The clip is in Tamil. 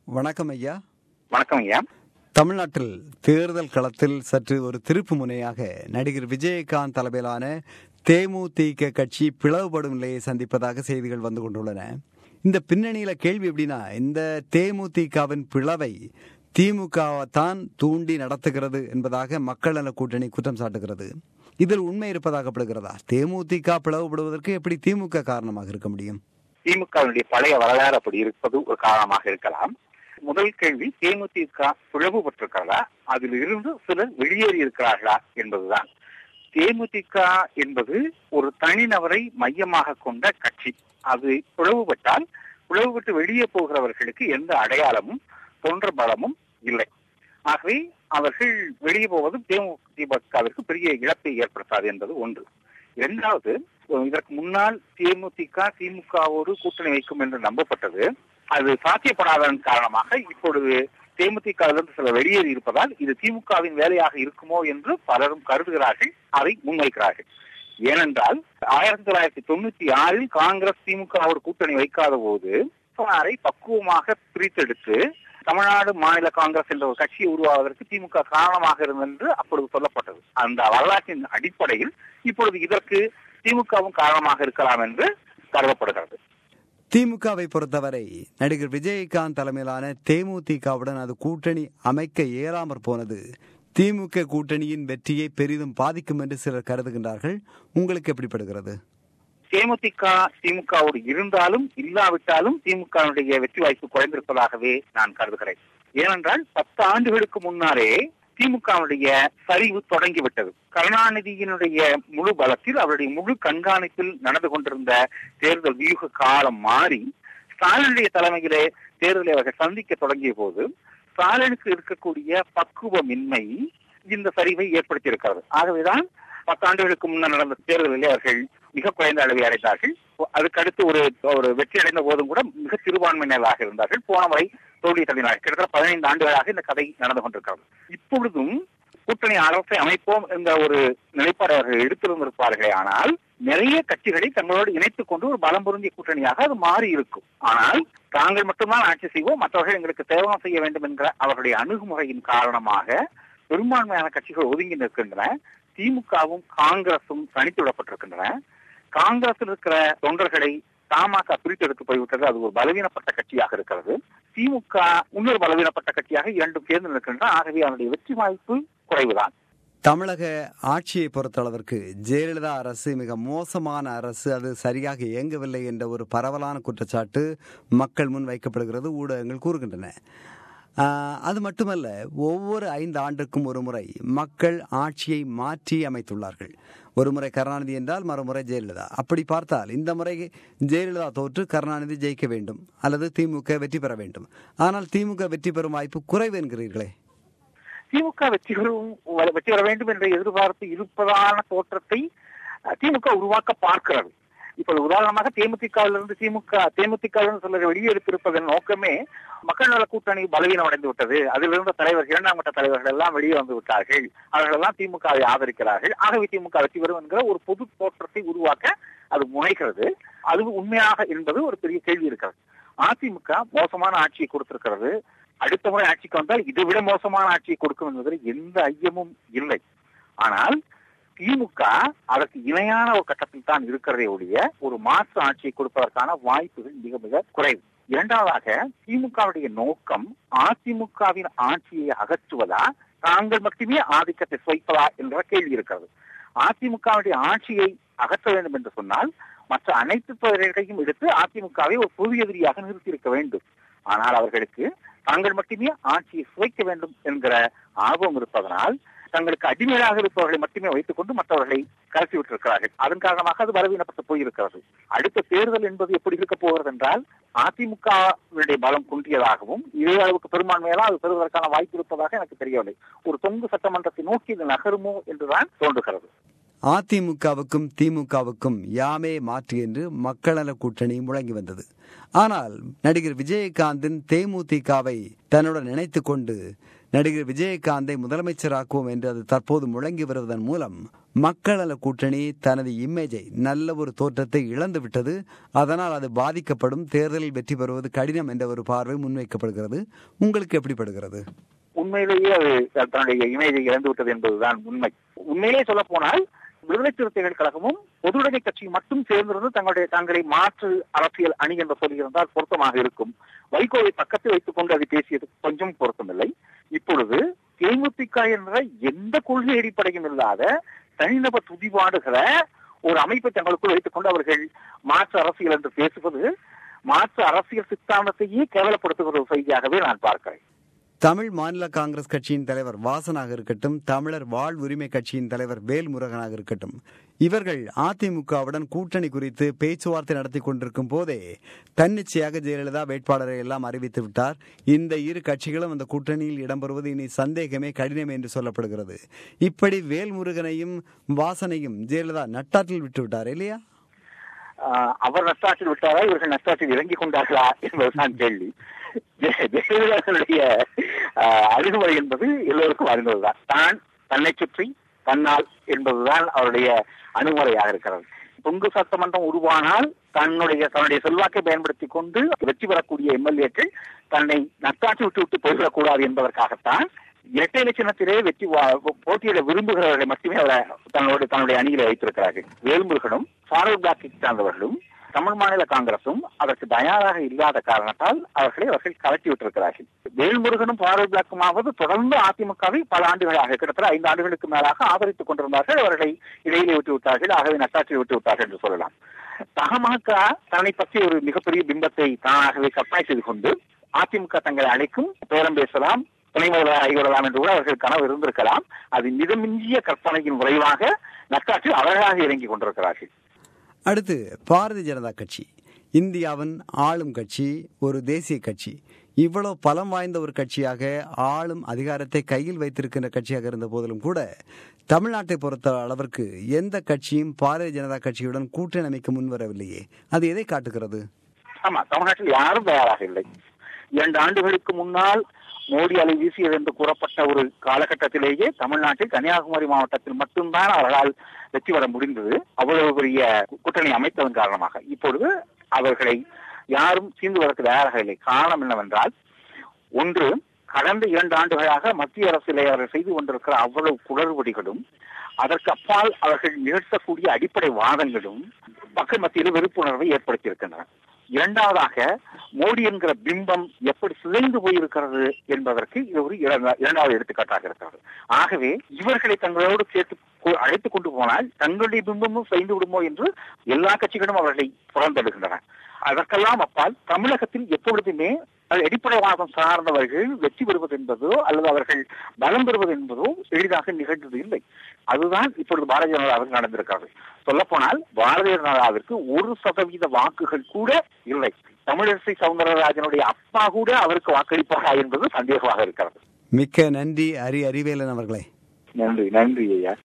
வணக்கம் ஐயா வணக்கம் ஐயா தமிழ்நாட்டில் தேர்தல் களத்தில் சற்று ஒரு திருப்பு முனையாக நடிகர் விஜயகாந்த் தலைமையிலான தேமுதிக கட்சி பிளவுபடும் நிலையை சந்திப்பதாக செய்திகள் வந்து கொண்டுள்ளன இந்த பின்னணியில கேள்வி எப்படின்னா இந்த தேமுதிகவின் பிளவை திமுக தான் தூண்டி நடத்துகிறது என்பதாக மக்கள் நல கூட்டணி குற்றம் சாட்டுகிறது இதில் உண்மை இருப்பதாகப்படுகிறதா தேமுதிக பிளவுபடுவதற்கு எப்படி திமுக காரணமாக இருக்க முடியும் திமுகவினுடைய பழைய வரலாறு அப்படி இருப்பது ஒரு காரணமாக இருக்கலாம் முதல் கேள்வி தேமுதிக பிளவுபட்டிருக்கிறதா அதில் இருந்து சிலர் வெளியேறி இருக்கிறார்களா என்பதுதான் தேமுதிக என்பது ஒரு தனிநபரை மையமாக கொண்ட கட்சி அது பிளவுபட்டால் பிளவுபட்டு வெளியே போகிறவர்களுக்கு எந்த அடையாளமும் தொன்ற பலமும் இல்லை ஆகவே அவர்கள் வெளியே போவது தேமுதிகவிற்கு பெரிய இழப்பை ஏற்படுத்தாது என்பது ஒன்று இரண்டாவது இதற்கு முன்னால் தேமுதிக திமுகவோடு கூட்டணி வைக்கும் என்று நம்பப்பட்டது அது சாத்தியப்படாததன் காரணமாக இப்பொழுது தேமுதிகவிலிருந்து சில வெளியேறி இருப்பதால் இது திமுகவின் வேலையாக இருக்குமோ என்று பலரும் கருதுகிறார்கள் அதை முன்வைக்கிறார்கள் ஏனென்றால் ஆயிரத்தி தொள்ளாயிரத்தி தொண்ணூத்தி ஆறில் காங்கிரஸ் திமுகவோடு கூட்டணி வைக்காத போது அதை பக்குவமாக பிரித்தெடுத்து தமிழ்நாடு மாநில காங்கிரஸ் என்ற ஒரு கட்சியை உருவாவதற்கு திமுக காரணமாக இருந்தது என்று அப்பொழுது சொல்லப்பட்டது அந்த வரலாற்றின் அடிப்படையில் இப்பொழுது இதற்கு திமுகவும் காரணமாக இருக்கலாம் என்று கருதப்படுகிறது திமுகவை பொறுத்தவரை நடிகர் விஜயகாந்த் தலைமையிலான தேமுதிகவுடன் அது கூட்டணி அமைக்க இயலாமற் போனது திமுக கூட்டணியின் வெற்றியை பெரிதும் பாதிக்கும் என்று சிலர் கருதுகின்றார்கள் உங்களுக்கு எப்படிப்படுகிறது தேமுதிக திமுகவோடு இருந்தாலும் இல்லாவிட்டாலும் திமுகவுடைய வெற்றி வாய்ப்பு குறைந்திருப்பதாகவே நான் கருதுகிறேன் ஏனென்றால் பத்து ஆண்டுகளுக்கு முன்னாலே திமுகவுடைய சரிவு தொடங்கிவிட்டது கருணாநிதியினுடைய முழு பலத்தில் அவருடைய முழு கண்காணிப்பில் நடந்து கொண்டிருந்த தேர்தல் வியூக காலம் மாறி ஸ்டாலினுடைய தலைமையிலே தேர்தலை அவர்கள் சந்திக்க தொடங்கிய போது ஸ்டாலினுக்கு இருக்கக்கூடிய பக்குவமின்மை இந்த சரிவை ஏற்படுத்தி இருக்கிறது ஆகவேதான் பத்தாண்டுகளுக்கு முன்னர் நடந்த தேர்தலிலே அவர்கள் மிக குறைந்த அளவை அடைந்தார்கள் அதுக்கடுத்து ஒரு ஒரு வெற்றி அடைந்த போதும் கூட மிக சிறுபான்மையினராக இருந்தார்கள் போன முறை தோல்வி தள்ளினார்கள் கிட்டத்தட்ட பதினைந்து ஆண்டுகளாக இந்த கதை நடந்து கொண்டிருக்கிறது இப்பொழுதும் கூட்டணி அரசை அமைப்போம் என்ற ஒரு நிலைப்பாடு அவர்கள் எடுத்திருந்திருப்பார்களே ஆனால் நிறைய கட்சிகளை தங்களோடு இணைத்துக் கொண்டு ஒரு பலம் பொருந்திய கூட்டணியாக அது மாறி இருக்கும் ஆனால் தாங்கள் மட்டும்தான் ஆட்சி செய்வோம் மற்றவர்கள் எங்களுக்கு சேவனம் செய்ய வேண்டும் என்ற அவர்களுடைய அணுகுமுறையின் காரணமாக பெரும்பான்மையான கட்சிகள் ஒதுங்கி நிற்கின்றன திமுகவும் காங்கிரசும் தனித்து விடப்பட்டிருக்கின்றன காங்கிரஸில் இருக்கிற தொண்டர்களை தமாக பிரித்தெடுத்து போய்விட்டது அது ஒரு பலவீனப்பட்ட கட்சியாக இருக்கிறது திமுக இன்னொரு பலவீனப்பட்ட கட்சியாக இரண்டும் சேர்ந்து நிற்கின்றன ஆகவே அதனுடைய வெற்றி வாய்ப்பு குறைவுதான் தமிழக ஆட்சியை பொறுத்தளவிற்கு ஜெயலலிதா அரசு மிக மோசமான அரசு அது சரியாக இயங்கவில்லை என்ற ஒரு பரவலான குற்றச்சாட்டு மக்கள் முன் வைக்கப்படுகிறது ஊடகங்கள் கூறுகின்றன அது மட்டுமல்ல ஒவ்வொரு ஐந்து ஆண்டுக்கும் ஒரு முறை மக்கள் ஆட்சியை மாற்றி அமைத்துள்ளார்கள் ஒரு முறை கருணாநிதி என்றால் மறுமுறை ஜெயலலிதா அப்படி பார்த்தால் இந்த முறை ஜெயலலிதா தோற்று கருணாநிதி ஜெயிக்க வேண்டும் அல்லது திமுக வெற்றி பெற வேண்டும் ஆனால் திமுக வெற்றி பெறும் வாய்ப்பு குறைவு என்கிறீர்களே திமுக வெற்றி பெறும் வெற்றி பெற வேண்டும் என்ற எதிர்பார்ப்பு இருப்பதான தோற்றத்தை திமுக உருவாக்க பார்க்கிறது இப்போது உதாரணமாக தேமுதிகவிலிருந்து திமுக தேமுதிகவிலிருந்து சிலர் வெளியெடுத்திருப்பதன் நோக்கமே மக்கள் நல கூட்டணி பலவீனம் அடைந்து விட்டது அதிலிருந்த தலைவர்கள் இரண்டாம் கட்ட தலைவர்கள் எல்லாம் வெளியே வந்து விட்டார்கள் அவர்கள் எல்லாம் திமுகவை ஆதரிக்கிறார்கள் ஆகவே திமுக வெற்றி பெறும் என்கிற ஒரு பொது தோற்றத்தை உருவாக்க அது முனைகிறது அது உண்மையாக என்பது ஒரு பெரிய கேள்வி இருக்கிறது அதிமுக மோசமான ஆட்சியை கொடுத்திருக்கிறது அடுத்த முறை ஆட்சிக்கு வந்தால் இதை விட மோசமான ஆட்சியை கொடுக்கும் என்பதில் எந்த ஐயமும் இல்லை ஆனால் திமுக அதற்கு இணையான ஒரு கட்டத்தில் தான் இருக்கிறதே ஒழிய ஒரு மாற்று ஆட்சியை கொடுப்பதற்கான வாய்ப்புகள் மிக மிக குறைவு இரண்டாவதாக திமுகவுடைய நோக்கம் அதிமுகவின் ஆட்சியை அகற்றுவதா தாங்கள் மட்டுமே ஆதிக்கத்தை சுவைப்பதா என்ற கேள்வி இருக்கிறது அதிமுகவுடைய ஆட்சியை அகற்ற வேண்டும் என்று சொன்னால் மற்ற அனைத்து துறைகளையும் எடுத்து அதிமுகவை ஒரு பொது எதிரியாக நிறுத்தியிருக்க வேண்டும் ஆனால் அவர்களுக்கு தாங்கள் மட்டுமே ஆட்சியை சுவைக்க வேண்டும் என்கிற ஆர்வம் இருப்பதனால் தங்களுக்கு அடிமையாக இருப்பவர்களை மட்டுமே வைத்துக் கொண்டு மற்றவர்களை கலத்தி விட்டிருக்கிறார்கள் அதன் காரணமாக அது பலவீனப்பட்டு போயிருக்கிறது அடுத்த தேர்தல் என்பது எப்படி இருக்க போகிறது என்றால் அதிமுக பலம் குன்றியதாகவும் இதே அளவுக்கு பெரும்பான்மையெல்லாம் அது பெறுவதற்கான வாய்ப்பு இருப்பதாக எனக்கு தெரியவில்லை ஒரு தொங்கு சட்டமன்றத்தை நோக்கி இது நகருமோ என்றுதான் தோன்றுகிறது அதிமுகவுக்கும் திமுகவுக்கும் யாமே மாற்று என்று மக்கள் நல கூட்டணி முழங்கி வந்தது ஆனால் நடிகர் விஜயகாந்தின் தேமுதிகவை தன்னுடன் நினைத்துக் கொண்டு நடிகர் விஜயகாந்தை முதலமைச்சராக்குவோம் என்று அது தற்போது முழங்கி வருவதன் மூலம் மக்கள் நல கூட்டணி தனது இமேஜை நல்ல ஒரு தோற்றத்தை இழந்து விட்டது அதனால் அது பாதிக்கப்படும் தேர்தலில் வெற்றி பெறுவது கடினம் என்ற ஒரு பார்வை முன்வைக்கப்படுகிறது உங்களுக்கு எப்படிப்படுகிறது உண்மையிலேயே அது தன்னுடைய இமேஜை இழந்து விட்டது என்பதுதான் உண்மை உண்மையிலே சொல்ல போனால் விடுதலை சிறுத்தைகள் கழகமும் பொதுவுடைமை கட்சியும் மட்டும் சேர்ந்திருந்து தங்களுடைய தங்களை மாற்று அரசியல் அணி என்று சொல்லியிருந்தால் பொருத்தமாக இருக்கும் வைகோவை பக்கத்தில் வைத்துக் கொண்டு அது பேசியது கொஞ்சம் பொருத்தமில்லை இப்பொழுது தேமுதிக என்ற எந்த கொள்கை அடிப்படையும் இல்லாத தனிநபர் துதிபாடுகிற ஒரு அமைப்பை தங்களுக்குள் வைத்துக் கொண்டு அவர்கள் மாற்று அரசியல் என்று பேசுவது மாற்று அரசியல் சித்தாந்தத்தையே கேவலப்படுத்துகிற ஒரு செய்தியாகவே நான் பார்க்கிறேன் தமிழ் மாநில காங்கிரஸ் கட்சியின் தலைவர் வாசனாக இருக்கட்டும் தமிழர் வாழ் உரிமை கட்சியின் தலைவர் வேல்முருகனாக இருக்கட்டும் இவர்கள் அதிமுகவுடன் கூட்டணி குறித்து பேச்சுவார்த்தை நடத்தி கொண்டிருக்கும் போதே தன்னிச்சையாக ஜெயலலிதா வேட்பாளரை எல்லாம் அறிவித்து விட்டார் இந்த இரு கட்சிகளும் அந்த கூட்டணியில் இடம்பெறுவது இனி சந்தேகமே கடினம் என்று சொல்லப்படுகிறது இப்படி வேல்முருகனையும் வாசனையும் ஜெயலலிதா நட்டாற்றில் விட்டு விட்டார் இல்லையா அவர் நஷ்டாற்றில் விட்டாரா இவர்கள் நஷ்டாற்றில் இறங்கிக் கொண்டார்களா என்பதுதான் கேள்வி ஜெயலலிதாவுடைய அணுகுமுறை என்பது எல்லோருக்கும் அறிந்ததுதான் தான் தன்னை சுற்றி தன்னால் என்பதுதான் அவருடைய அணுகுமுறையாக இருக்கிறது பொங்கு சட்டமன்றம் உருவானால் தன்னுடைய தன்னுடைய செல்வாக்கை பயன்படுத்திக் கொண்டு வெற்றி பெறக்கூடிய எம்எல்ஏக்கள் தன்னை நட்டாற்றி விட்டு விட்டு போய்விடக்கூடாது என்பதற்காகத்தான் இரட்டை இலட்சணத்திலே வெற்றி போட்டியிட விரும்புகிறவர்களை மட்டுமே அவர் தன்னோடு தன்னுடைய அணியில் வைத்திருக்கிறார்கள் வேல்முருகனும் ஃபாரூக் பிளாக்கை சார்ந்தவர்களும் தமிழ் மாநில காங்கிரசும் அதற்கு தயாராக இல்லாத காரணத்தால் அவர்களை அவர்கள் கலட்டி விட்டிருக்கிறார்கள் வேல்முருகனும் ஃபாரூக் பிளாக்குமாவது தொடர்ந்து அதிமுகவை பல ஆண்டுகளாக கிட்டத்தட்ட ஐந்து ஆண்டுகளுக்கு மேலாக ஆதரித்துக் கொண்டிருந்தார்கள் அவர்களை இடையிலே விட்டு விட்டார்கள் ஆகவே நட்டாற்றில் விட்டு விட்டார்கள் என்று சொல்லலாம் தகமாக தன்னை பற்றி ஒரு மிகப்பெரிய பிம்பத்தை தானாகவே கற்பனை செய்து கொண்டு அதிமுக தங்களை அழைக்கும் பேரம் பேசலாம் துணை முதல்வர் ஆகிவிடலாம் என்று கூட அவர்கள் கனவு இருந்திருக்கலாம் அது மிதமிஞ்சிய கற்பனையின் விளைவாக நட்டாற்றில் அவர்களாக இறங்கிக் கொண்டிருக்கிறார்கள் அடுத்து பாரதிய ஜனதா கட்சி இந்தியாவின் ஆளும் கட்சி ஒரு தேசிய கட்சி இவ்வளவு பலம் வாய்ந்த ஒரு கட்சியாக ஆளும் அதிகாரத்தை கையில் வைத்திருக்கின்ற கட்சியாக இருந்த போதிலும் கூட தமிழ்நாட்டை பொறுத்த அளவிற்கு எந்த கட்சியும் பாரதிய ஜனதா கட்சியுடன் கூட்டணி அமைக்க முன்வரவில்லையே அது எதை காட்டுகிறது ஆமா தமிழ்நாட்டில் யாரும் தயாராக இல்லை இரண்டு ஆண்டுகளுக்கு முன்னால் மோடி அலை வீசியது என்று கூறப்பட்ட ஒரு காலகட்டத்திலேயே தமிழ்நாட்டில் கன்னியாகுமரி மாவட்டத்தில் மட்டும்தான் அவர்களால் வெற்றி பெற முடிந்தது அவ்வளவு பெரிய கூட்டணி அமைத்ததன் காரணமாக இப்பொழுது அவர்களை யாரும் சீந்துவதற்கு தயாராக இல்லை காரணம் என்னவென்றால் ஒன்று கடந்த இரண்டு ஆண்டுகளாக மத்திய அரசிலே அவர்கள் செய்து கொண்டிருக்கிற அவ்வளவு குளறுபடிகளும் அதற்கு அப்பால் அவர்கள் நிகழ்த்தக்கூடிய அடிப்படை வாதங்களும் மக்கள் மத்தியில் வெறுப்புணர்வை ஏற்படுத்தியிருக்கின்றன இரண்டாவதாக மோடி என்கிற பிம்பம் எப்படி சிதைந்து போயிருக்கிறது என்பதற்கு இது ஒரு இரண்டாவது எடுத்துக்காட்டாக இருக்கிறது ஆகவே இவர்களை தங்களோடு சேர்த்து அழைத்துக் கொண்டு போனால் தங்களுடைய பிம்பமும் செய்து விடுமோ என்று எல்லா கட்சிகளும் அவர்களை புறந்தெடுக்கின்றன அதற்கெல்லாம் அப்பால் தமிழகத்தில் எப்பொழுதுமே அடிப்படைவாதம் சார்ந்தவர்கள் வெற்றி பெறுவது என்பதோ அல்லது அவர்கள் பலம் பெறுவது என்பதோ எளிதாக நிகழ்ந்தது இல்லை அதுதான் இப்பொழுது பாரதிய ஜனதாவுக்கு நடந்திருக்கிறது சொல்ல போனால் பாரதிய ஜனதாவிற்கு ஒரு சதவீத வாக்குகள் கூட இல்லை தமிழிசை சவுந்தரராஜனுடைய அப்பா கூட அவருக்கு வாக்களிப்பாரா என்பது சந்தேகமாக இருக்கிறது மிக்க நன்றி அரி அறிவேலன் அவர்களே நன்றி நன்றி ஐயா